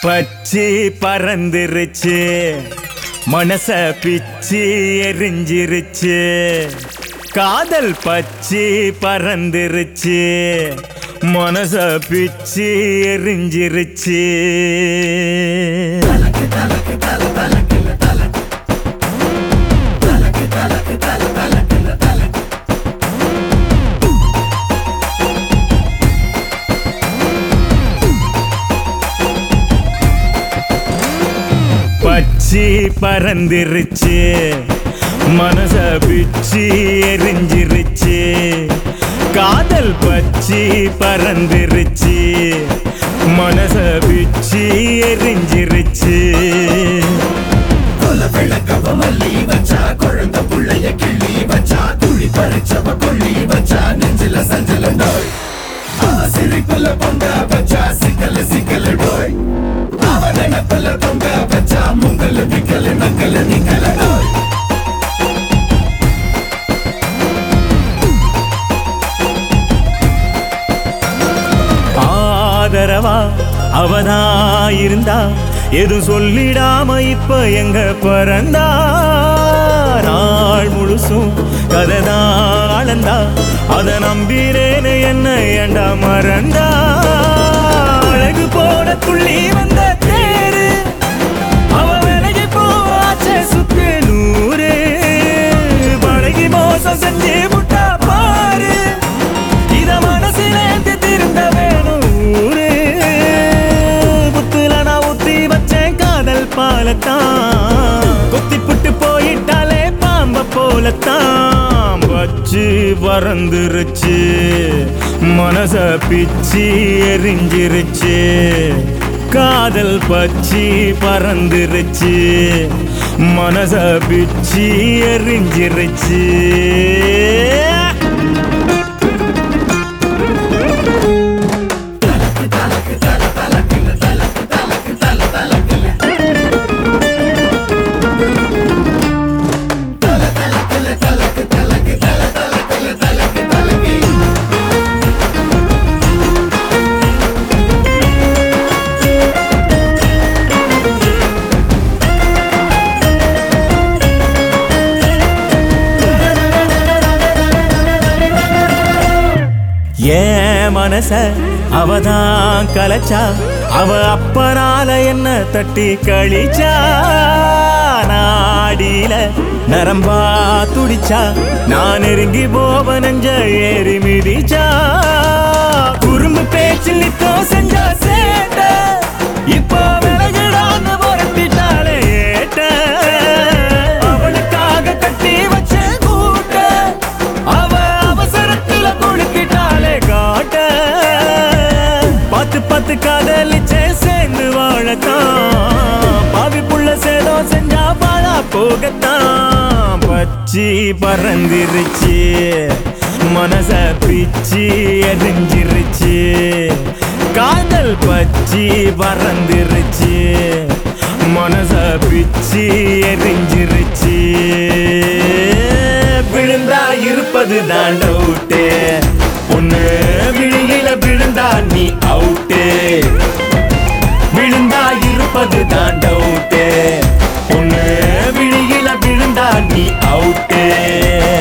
பச்சி பறந்துருச்சு மனச பிச்சு எரிஞ்சிருச்சு காதல் பச்சி பறந்துருச்சு மனச பிச்சு எரிஞ்சிருச்சு பச்சி பறந்துருச்சு மனச பிச்சு எரிஞ்சிருச்சு காதல் பச்சி பறந்துருச்சு மனச பிச்சு எரிஞ்சிருச்சு கொல விளக்கவ மல்லி வச்சா குழந்த புள்ளைய கிள்ளி வச்சா துளி பறிச்சவ கொள்ளி வச்சா நெஞ்சில சஞ்சல நோய் ஆ, சிரிப்புல பொங்க வச்சா சிக்கல சிக்கல நோய் அவ நினப்புல பொங்க வச்சா முங்கல விக்கல நக்கல நிக்கல நோய் ஆதரவா அவனா இருந்தா எதுவும் சொல்லிடாம இப்ப எங்க பிறந்தா நாள் முழுசும் கதைதான் அளந்தா அத நம்பினேன்னு என்ன ஏண்டா மறந்தா அழகு போல துள்ளி வந்த தேரு அவ விலகி போவாச்சே சுத்து நூறு பழகி மோசம் செஞ்சு முட்டா பாரு இத மனசிலேந்து திருந்த வேணும் ஊரு புத்துல நான் ஊத்தி வச்சேன் காதல் பாலத்தான் கொத்தி புட்டு போயிட்டாலே பாம்ப போலத்தான் வச்சு பறந்துருச்சு மனச பிச்சு எரிஞ்சிருச்சு காதல் பச்சி பறந்துருச்சு மனச பிச்சு எரிஞ்சிருச்சு ஏன் மனச அவதான் கலைச்சா அவ அப்பனால என்ன தட்டி கழிச்சா நாடியில நரம்பா துடிச்சா நான் நெருங்கி போவ நெஞ்ச ஏறி மிதிச்சா குறும்பு பேச்சில் நித்தோ செஞ்ச சேட்ட இப்போ விலகிடான்னு புரட்டிட்டாலே ஏட்ட அவளுக்காக கட்டி வச்ச கூட்ட அவ அவசரத்துல குடுக்கிட்டாலே காட்ட பார்த்து பார்த்து காதலிச்சே சேர்ந்து வாழத்தான் பாவி புள்ள சேதம் செஞ்சா பாழா போகத்தான் பச்சி பறந்துருச்சு மனச பிச்சு எரிஞ்சிருச்சு காதல் பச்சி பறந்துருச்சு மனச பிச்சு எரிஞ்சிருச்சு விழுந்தா இருப்பது தான் டவுட்டு ஒண்ணு விழியில விழுந்தா நீ அவுட்டு விழுந்தா இருப்பது தான் டவுட்டு ஒண்ணு விழியில விழுந்தா நீ அவுட்டு